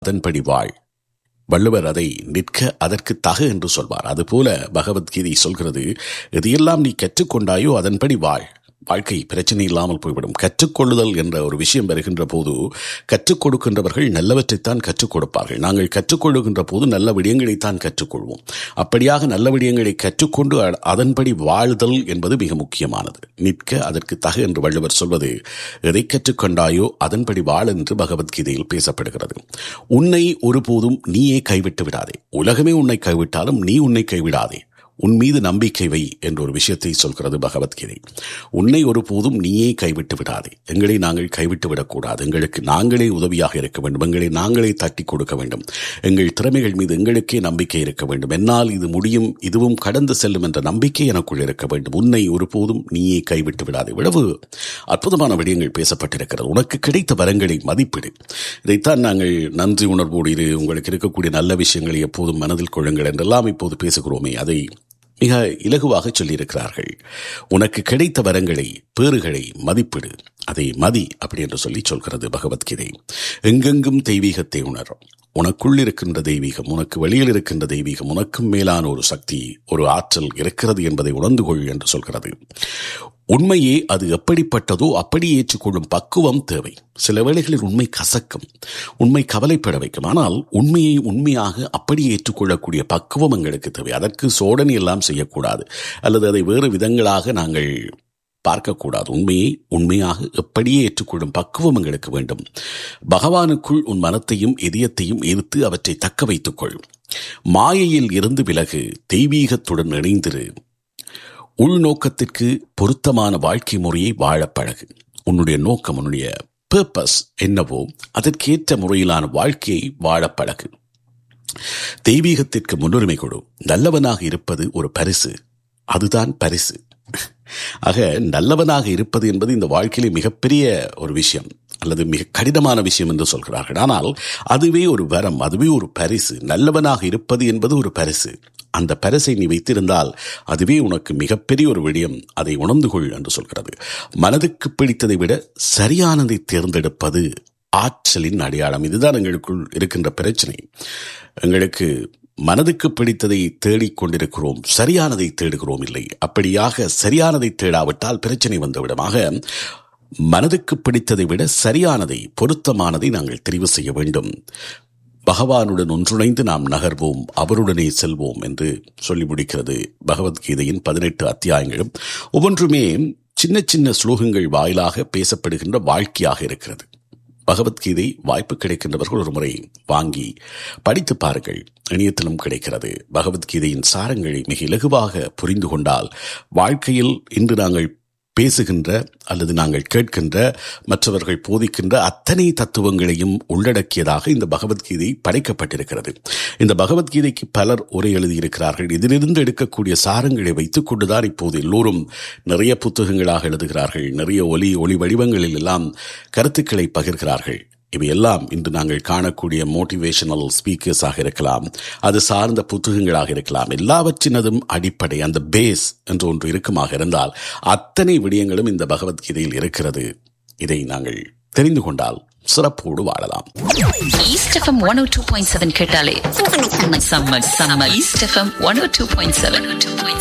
அதன்படி வாழ் வள்ளுவர் அதை நிற்க அதற்கு தக என்று சொல்வார் அதுபோல பகவத்கீதை சொல்கிறது எதையெல்லாம் நீ கற்றுக்கொண்டாயோ அதன்படி வாழ் வாழ்க்கை பிரச்சனை இல்லாமல் போய்விடும் கற்றுக்கொள்ளுதல் என்ற ஒரு விஷயம் வருகின்ற போது கற்றுக் கொடுக்கின்றவர்கள் நல்லவற்றைத்தான் கற்றுக் கொடுப்பார்கள் நாங்கள் கற்றுக்கொள்ளுகின்ற போது நல்ல விடயங்களைத்தான் கற்றுக்கொள்வோம் அப்படியாக நல்ல விடயங்களை கற்றுக்கொண்டு அதன்படி வாழ்தல் என்பது மிக முக்கியமானது நிற்க அதற்கு தக என்று வள்ளுவர் சொல்வது எதை கற்றுக்கொண்டாயோ அதன்படி வாழ் என்று பகவத்கீதையில் பேசப்படுகிறது உன்னை ஒருபோதும் நீயே கைவிட்டு விடாதே உலகமே உன்னை கைவிட்டாலும் நீ உன்னை கைவிடாதே உன் மீது நம்பிக்கை வை என்ற ஒரு விஷயத்தை சொல்கிறது பகவத்கீதை உன்னை ஒருபோதும் நீயே கைவிட்டு விடாதே எங்களை நாங்கள் கைவிட்டு விடக்கூடாது எங்களுக்கு நாங்களே உதவியாக இருக்க வேண்டும் எங்களை நாங்களே தட்டி கொடுக்க வேண்டும் எங்கள் திறமைகள் மீது எங்களுக்கே நம்பிக்கை இருக்க வேண்டும் என்னால் இது முடியும் இதுவும் கடந்து செல்லும் என்ற நம்பிக்கை எனக்குள் இருக்க வேண்டும் உன்னை ஒருபோதும் நீயே கைவிட்டு விடாதே விடவு அற்புதமான விடயங்கள் பேசப்பட்டிருக்கிறது உனக்கு கிடைத்த வரங்களை மதிப்பிடு இதைத்தான் நாங்கள் நன்றி உணர்வோடு இரு உங்களுக்கு இருக்கக்கூடிய நல்ல விஷயங்களை எப்போதும் மனதில் கொள்ளுங்கள் என்றெல்லாம் இப்போது பேசுகிறோமே அதை மிக இலகுவாக சொல்லியிருக்கிறார்கள் உனக்கு கிடைத்த வரங்களை பேறுகளை மதிப்பிடு அதை மதி அப்படி என்று சொல்லி சொல்கிறது பகவத்கீதை எங்கெங்கும் தெய்வீகத்தை உணரும் உனக்குள் இருக்கின்ற தெய்வீகம் உனக்கு வெளியில் இருக்கின்ற தெய்வீகம் உனக்கும் மேலான ஒரு சக்தி ஒரு ஆற்றல் இருக்கிறது என்பதை உணர்ந்து கொள் என்று சொல்கிறது உண்மையே அது எப்படிப்பட்டதோ அப்படி ஏற்றுக்கொள்ளும் பக்குவம் தேவை சில வேளைகளில் உண்மை கசக்கும் உண்மை கவலைப்பட வைக்கும் ஆனால் உண்மையை உண்மையாக அப்படி ஏற்றுக்கொள்ளக்கூடிய பக்குவம் எங்களுக்கு தேவை அதற்கு சோதனை எல்லாம் செய்யக்கூடாது அல்லது அதை வேறு விதங்களாக நாங்கள் பார்க்கக்கூடாது உண்மையை உண்மையாக எப்படியே ஏற்றுக்கொள்ளும் பக்குவம் எங்களுக்கு வேண்டும் பகவானுக்குள் உன் மனத்தையும் இதயத்தையும் ஈர்த்து அவற்றை தக்க வைத்துக்கொள் மாயையில் இருந்து விலகு தெய்வீகத்துடன் இணைந்திரு உள்நோக்கத்திற்கு பொருத்தமான வாழ்க்கை முறையை வாழ பழகு உன்னுடைய நோக்கம் உன்னுடைய பர்பஸ் என்னவோ அதற்கேற்ற முறையிலான வாழ்க்கையை வாழ பழகு தெய்வீகத்திற்கு முன்னுரிமை கொடு நல்லவனாக இருப்பது ஒரு பரிசு அதுதான் பரிசு ஆக நல்லவனாக இருப்பது என்பது இந்த வாழ்க்கையிலே மிகப்பெரிய ஒரு விஷயம் அல்லது மிக கடினமான விஷயம் என்று சொல்கிறார்கள் ஆனால் அதுவே ஒரு வரம் அதுவே ஒரு பரிசு நல்லவனாக இருப்பது என்பது ஒரு பரிசு அந்த பரிசை நீ வைத்திருந்தால் அதுவே உனக்கு மிகப்பெரிய ஒரு விடயம் அதை உணர்ந்து கொள் என்று சொல்கிறது மனதுக்கு பிடித்ததை விட சரியானதை தேர்ந்தெடுப்பது ஆற்றலின் அடையாளம் இதுதான் எங்களுக்குள் இருக்கின்ற பிரச்சனை எங்களுக்கு மனதுக்கு பிடித்ததை தேடிக் கொண்டிருக்கிறோம் சரியானதை தேடுகிறோம் இல்லை அப்படியாக சரியானதை தேடாவிட்டால் பிரச்சனை வந்துவிடமாக மனதுக்கு பிடித்ததை விட சரியானதை பொருத்தமானதை நாங்கள் தெரிவு செய்ய வேண்டும் பகவானுடன் ஒன்றுணைந்து நாம் நகர்வோம் அவருடனே செல்வோம் என்று சொல்லி முடிக்கிறது பகவத்கீதையின் பதினெட்டு அத்தியாயங்களும் ஒவ்வொன்றுமே சின்ன சின்ன ஸ்லோகங்கள் வாயிலாக பேசப்படுகின்ற வாழ்க்கையாக இருக்கிறது பகவத்கீதை வாய்ப்பு கிடைக்கின்றவர்கள் ஒரு முறை வாங்கி படித்து பாருங்கள் இணையத்திலும் கிடைக்கிறது பகவத்கீதையின் சாரங்களை மிக இலகுவாக புரிந்து கொண்டால் வாழ்க்கையில் இன்று நாங்கள் பேசுகின்ற அல்லது நாங்கள் கேட்கின்ற மற்றவர்கள் போதிக்கின்ற அத்தனை தத்துவங்களையும் உள்ளடக்கியதாக இந்த பகவத்கீதை படைக்கப்பட்டிருக்கிறது இந்த பகவத்கீதைக்கு பலர் உரை எழுதியிருக்கிறார்கள் இதிலிருந்து எடுக்கக்கூடிய சாரங்களை வைத்துக் கொண்டுதான் இப்போது எல்லோரும் நிறைய புத்தகங்களாக எழுதுகிறார்கள் நிறைய ஒலி ஒளி வடிவங்களில் எல்லாம் கருத்துக்களை பகிர்கிறார்கள் இவையெல்லாம் இன்று நாங்கள் காணக்கூடிய மோட்டிவேஷனல் ஸ்பீக்கர்ஸாக இருக்கலாம் அது சார்ந்த புத்தகங்களாக இருக்கலாம் எல்லாவற்றினதும் அடிப்படை அந்த பேஸ் என்று ஒன்று இருக்குமாக இருந்தால் அத்தனை விடயங்களும் இந்த பகவத்கீதையில் இருக்கிறது இதை நாங்கள் தெரிந்து கொண்டால் சிறப்போடு வாழலாம் east FM one o two point seven கேட்டாலே summer summer east FM one o two point seven two point